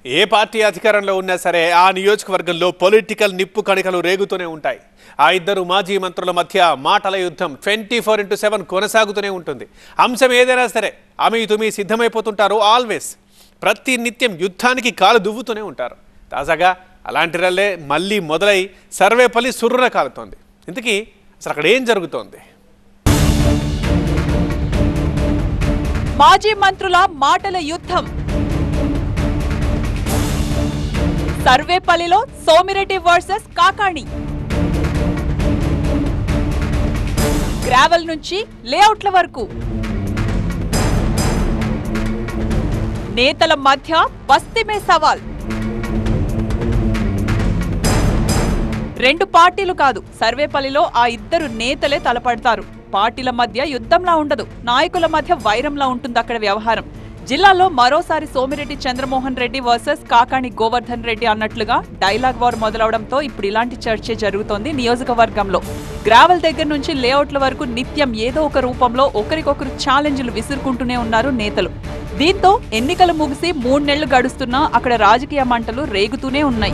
ఏ party అధికారంలో ఉన్నా సరే ఆ నియోజకవర్గంలో పొలిటికల్ నిప్పు కణికలు రేగుతూనే ఉంటాయి ఆ ఇద్దరు మాజీ మంత్రుల మధ్య మాటల యుద్ధం ట్వంటీ ఫోర్ ఇంటూ సెవెన్ కొనసాగుతూనే ఉంటుంది అంశం ఏదైనా సరే అమి తుమి సిద్ధమైపోతుంటారు ఆల్వేస్ ప్రతి నిత్యం యుద్ధానికి కాలు దువ్వుతూనే ఉంటారు తాజాగా అలాంటి రల్లే మళ్ళీ మొదలై సర్వేపల్లి సుర్రున కాలుతోంది ఇంతకీ అసలు అక్కడ ఏం జరుగుతోంది మాజీ మంత్రుల మాటల యుద్ధం సర్వేపల్లిలో సోమిరెడ్డి వర్సెస్ కాకాణి గ్రావెల్ నుంచి లేఅవుట్ల వరకు నేతల మధ్య బస్తీమే సవాల్ రెండు పార్టీలు కాదు సర్వేపల్లిలో ఆ ఇద్దరు నేతలే తలపడతారు పార్టీల మధ్య యుద్ధంలా ఉండదు నాయకుల మధ్య వైరంలా ఉంటుంది అక్కడ వ్యవహారం జిల్లాలో మరోసారి సోమిరెడ్డి చంద్రమోహన్ రెడ్డి వర్సెస్ కాకాణి గోవర్ధన్ రెడ్డి అన్నట్లుగా డైలాగ్ వార్ మొదలవడంతో ఇప్పుడు ఇలాంటి చర్చే జరుగుతోంది నియోజకవర్గంలో గ్రావెల్ దగ్గర నుంచి లేఅవుట్ల వరకు నిత్యం ఏదో ఒక రూపంలో ఒకరికొకరు ఛాలెంజ్లు విసురుకుంటూనే ఉన్నారు నేతలు దీంతో ఎన్నికలు ముగిసి మూడు నెలలు గడుస్తున్నా అక్కడ రాజకీయ మంటలు రేగుతూనే ఉన్నాయి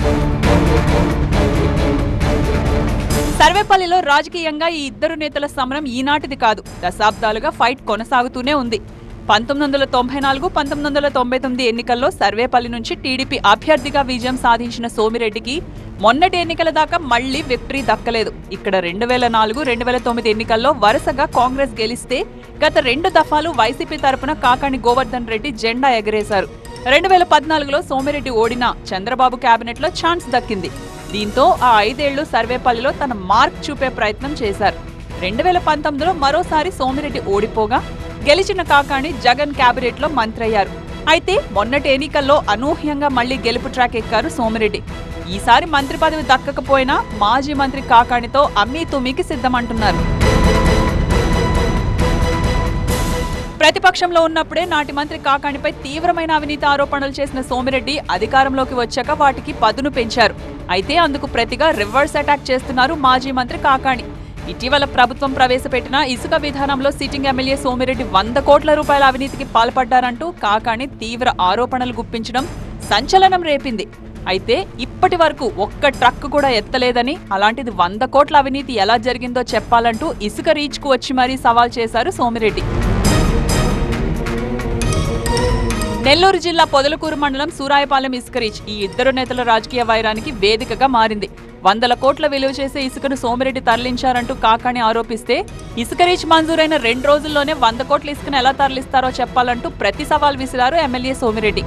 సర్వేపల్లిలో రాజకీయంగా ఈ ఇద్దరు నేతల సమరం ఈనాటిది కాదు దశాబ్దాలుగా ఫైట్ కొనసాగుతూనే ఉంది పంతొమ్మిది వందల తొంభై నాలుగు పంతొమ్మిది వందల తొంభై తొమ్మిది ఎన్నికల్లో సర్వేపల్లి నుంచి టీడీపీ అభ్యర్థిగా విజయం సాధించిన సోమిరెడ్డికి మొన్నటి ఎన్నికల దాకా మళ్లీ విక్టరీ దక్కలేదు ఇక్కడ రెండు వేల నాలుగు రెండు వేల తొమ్మిది ఎన్నికల్లో వరుసగా కాంగ్రెస్ గెలిస్తే గత రెండు దఫాలు వైసీపీ తరపున కాకాణి గోవర్ధన్ రెడ్డి జెండా ఎగరేశారు రెండు వేల పద్నాలుగులో సోమిరెడ్డి ఓడినా చంద్రబాబు కేబినెట్ లో ఛాన్స్ దక్కింది దీంతో ఆ ఐదేళ్లు సర్వేపల్లిలో తన మార్క్ చూపే ప్రయత్నం చేశారు రెండు వేల పంతొమ్మిదిలో మరోసారి సోమిరెడ్డి ఓడిపోగా గెలిచిన కాకాణి జగన్ కేబినెట్ లో మంత్రి అయ్యారు అయితే మొన్నటి ఎన్నికల్లో అనూహ్యంగా మళ్లీ గెలుపు ట్రాక్ ఎక్కారు సోమిరెడ్డి ఈసారి మంత్రి పదవి దక్కకపోయినా మాజీ మంత్రి కాకాణితో అమ్మీ తుమ్మికి సిద్ధమంటున్నారు ప్రతిపక్షంలో ఉన్నప్పుడే నాటి మంత్రి కాకాణిపై తీవ్రమైన అవినీతి ఆరోపణలు చేసిన సోమిరెడ్డి అధికారంలోకి వచ్చాక వాటికి పదును పెంచారు అయితే అందుకు ప్రతిగా రివర్స్ అటాక్ చేస్తున్నారు మాజీ మంత్రి కాకాణి ఇటీవల ప్రభుత్వం ప్రవేశపెట్టిన ఇసుక విధానంలో సిట్టింగ్ ఎమ్మెల్యే సోమిరెడ్డి వంద కోట్ల రూపాయల అవినీతికి పాల్పడ్డారంటూ కాకాణి తీవ్ర ఆరోపణలు గుప్పించడం సంచలనం రేపింది అయితే ఇప్పటి వరకు ఒక్క ట్రక్ కూడా ఎత్తలేదని అలాంటిది వంద కోట్ల అవినీతి ఎలా జరిగిందో చెప్పాలంటూ ఇసుక రీచ్కు వచ్చి మరీ సవాల్ చేశారు సోమిరెడ్డి నెల్లూరు జిల్లా పొదలకూరు మండలం సూరాయపాలెం ఇసుక రీచ్ ఈ ఇద్దరు నేతల రాజకీయ వైరానికి వేదికగా మారింది వందల కోట్ల విలువ చేసే ఇసుకను సోమిరెడ్డి తరలించారంటూ కాకాని ఆరోపిస్తే ఇసుక రీచ్ మంజూరైన రెండు రోజుల్లోనే వంద కోట్ల ఇసుకను ఎలా తరలిస్తారో చెప్పాలంటూ ప్రతి సవాల్ విసిరారు ఎమ్మెల్యే సోమిరెడ్డి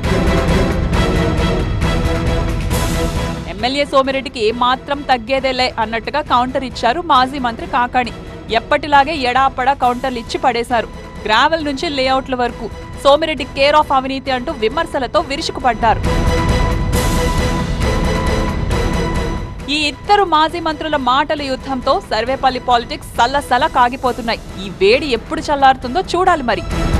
ఎమ్మెల్యే సోమిరెడ్డికి ఏమాత్రం తగ్గేదేలే అన్నట్టుగా కౌంటర్ ఇచ్చారు మాజీ మంత్రి కాకాణి ఎప్పటిలాగే ఎడాపడా కౌంటర్లు ఇచ్చి పడేశారు గ్రావెల్ నుంచి లేఅవుట్ల వరకు సోమిరెడ్డి కేర్ ఆఫ్ అవినీతి అంటూ విమర్శలతో విరుచుకుపడ్డారు ఈ ఇద్దరు మాజీ మంత్రుల మాటల యుద్ధంతో సర్వేపల్లి పాలిటిక్స్ సల్లసల కాగిపోతున్నాయి ఈ వేడి ఎప్పుడు చల్లారుతుందో చూడాలి మరి